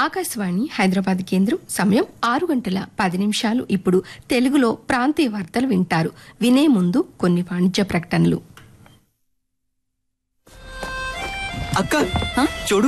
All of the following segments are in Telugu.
ఆకాశవాణి హైదరాబాద్ కేంద్రం సమయం ఆరు గంటల పది నిమిషాలు ఇప్పుడు తెలుగులో ప్రాంతీయ వార్తలు వింటారు వినే ముందు కొన్ని వాణిజ్య ప్రకటనలు అక్క చూడు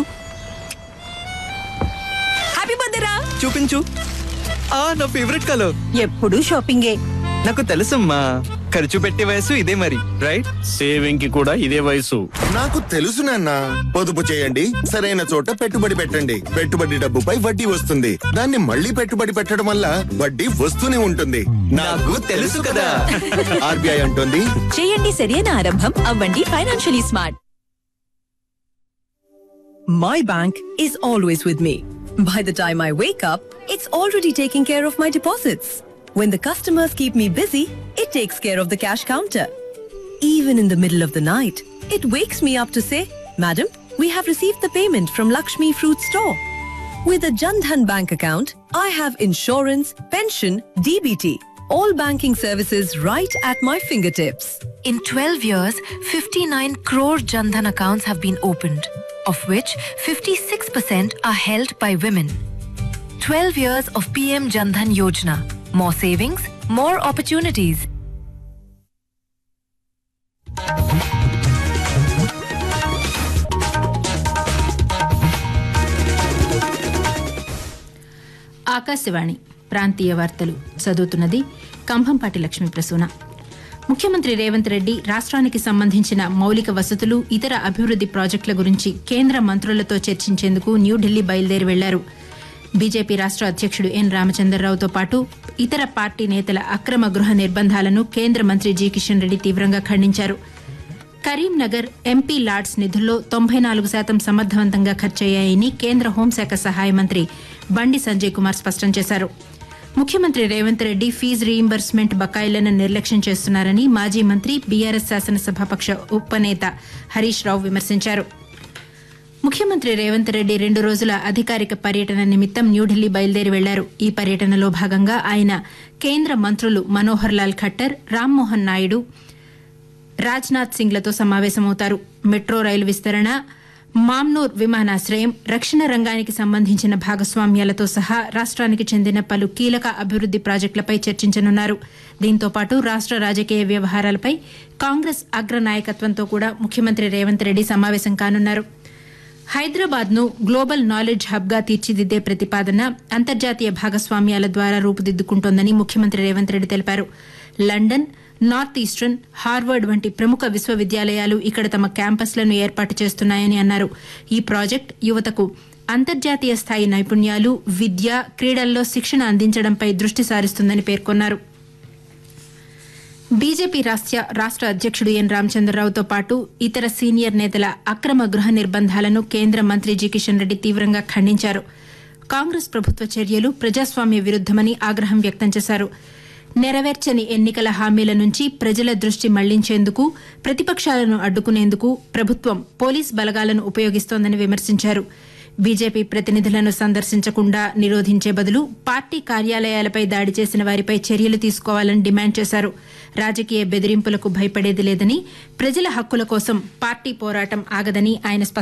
హ్యాపీ బర్త్డే రా చూపించు ఆ నా ఫేవరెట్ కలర్ ఎప్పుడు షాపింగే నాకు తెలుసమ్మా ఖర్చు పెట్టే వయసు ఇదే మరి రైట్ సేవింగ్ కి కూడా ఇదే వయసు నాకు తెలుసు నాన్న పొదుపు చేయండి సరైన చోట పెట్టుబడి పెట్టండి పెట్టుబడి డబ్బుపై వడ్డీ వస్తుంది దాన్ని మళ్ళీ పెట్టుబడి పెట్టడం వల్ల వడ్డీ వస్తూనే ఉంటుంది నాకు తెలుసు కదా. ఆర్బీఐ అంటుంది చేయండి సరైన ఆరంభం అవ్వండి financially smart My bank is always with me. By the time I wake up, it's already taking care of my deposits. When the customers keep me busy, it takes care of the cash counter. Even in the middle of the night, it wakes me up to say, Madam, we have received the payment from Lakshmi Fruit Store. With a Jandhan bank account, I have insurance, pension, DBT, all banking services right at my fingertips. In 12 years, 59 crore Jandhan accounts have been opened, of which 56% are held by women. 12 years of PM Jandhan Yojana. More savings, more opportunities. Akashvani ప్రాంతీయ వార్తలు చదువుతున్నది కంభంపాటి లక్ష్మీ ప్రసూన ముఖ్యమంత్రి రేవంత్ రెడ్డి రాష్ట్రానికి సంబంధించిన మౌలిక వసతులు ఇతర అభివృద్ది ప్రాజెక్టుల గురించి కేంద్ర మంత్రులతో చర్చించేందుకు న్యూఢిల్లీ బయలుదేరి వెళ్లారు బీజేపీ రాష్ట్ర అధ్యక్షుడు ఎన్ రామచంద్రరావుతో పాటు ఇతర పార్టీ నేతల అక్రమ గృహ నిర్బంధాలను కేంద్ర మంత్రి జి కిషన్ రెడ్డి తీవ్రంగా ఖండించారు కరీంనగర్ ఎంపీ లాడ్స్ నిధుల్లో తొంభై నాలుగు శాతం సమర్థవంతంగా ఖర్చయ్యాయని కేంద్ర హోంశాఖ సహాయ మంత్రి బండి సంజయ్ కుమార్ స్పష్టం చేశారు ముఖ్యమంత్రి రేవంత్ రెడ్డి ఫీజు రీయింబర్స్మెంట్ బకాయిలను నిర్లక్ష్యం చేస్తున్నారని మాజీ మంత్రి బీఆర్ఎస్ శాసనసభాపక్ష ఉపనేత హరీష్ రావు విమర్శించారు ముఖ్యమంత్రి రేవంత్ రెడ్డి రెండు రోజుల అధికారిక పర్యటన నిమిత్తం న్యూఢిల్లీ బయలుదేరి వెళ్లారు ఈ పర్యటనలో భాగంగా ఆయన కేంద్ర మంత్రులు మనోహర్ లాల్ ఖట్టర్ రామ్మోహన్ నాయుడు రాజ్నాథ్ సింగ్లతో సమావేశమవుతారు మెట్రో రైలు విస్తరణ మామ్నూర్ విమానాశ్రయం రక్షణ రంగానికి సంబంధించిన భాగస్వామ్యాలతో సహా రాష్ట్రానికి చెందిన పలు కీలక అభివృద్ది ప్రాజెక్టులపై చర్చించనున్నారు దీంతో పాటు రాష్ట్ర రాజకీయ వ్యవహారాలపై కాంగ్రెస్ అగ్ర నాయకత్వంతో కూడా ముఖ్యమంత్రి రేవంత్ రెడ్డి సమావేశం కానున్నారు హైదరాబాద్ ను గ్లోబల్ నాలెడ్జ్ హబ్ గా తీర్చిదిద్దే ప్రతిపాదన అంతర్జాతీయ భాగస్వామ్యాల ద్వారా రూపుదిద్దుకుంటోందని ముఖ్యమంత్రి రేవంత్ రెడ్డి తెలిపారు లండన్ నార్త్ ఈస్టర్న్ హార్వర్డ్ వంటి ప్రముఖ విశ్వవిద్యాలయాలు ఇక్కడ తమ క్యాంపస్లను ఏర్పాటు చేస్తున్నాయని అన్నారు ఈ ప్రాజెక్ట్ యువతకు అంతర్జాతీయ స్థాయి నైపుణ్యాలు విద్య క్రీడల్లో శిక్షణ అందించడంపై దృష్టి సారిస్తుందని పేర్కొన్నారు బీజేపీ రాష్ట్ర రాష్ట్ర అధ్యక్షుడు ఎన్ రామచంద్రరావుతో పాటు ఇతర సీనియర్ నేతల అక్రమ గృహ నిర్బంధాలను కేంద్ర మంత్రి జి కిషన్ రెడ్డి తీవ్రంగా ఖండించారు కాంగ్రెస్ ప్రభుత్వ చర్యలు ప్రజాస్వామ్య విరుద్దమని ఆగ్రహం వ్యక్తం చేశారు నెరవేర్చని ఎన్నికల హామీల నుంచి ప్రజల దృష్టి మళ్లించేందుకు ప్రతిపక్షాలను అడ్డుకునేందుకు ప్రభుత్వం పోలీస్ బలగాలను ఉపయోగిస్తోందని విమర్శించారు బీజేపీ ప్రతినిధులను సందర్శించకుండా నిరోధించే బదులు పార్టీ కార్యాలయాలపై దాడి చేసిన వారిపై చర్యలు తీసుకోవాలని డిమాండ్ చేశారు రాజకీయ బెదిరింపులకు భయపడేది లేదని ప్రజల హక్కుల కోసం పార్టీ పోరాటం ఆగదని ఆయన స్పష్టం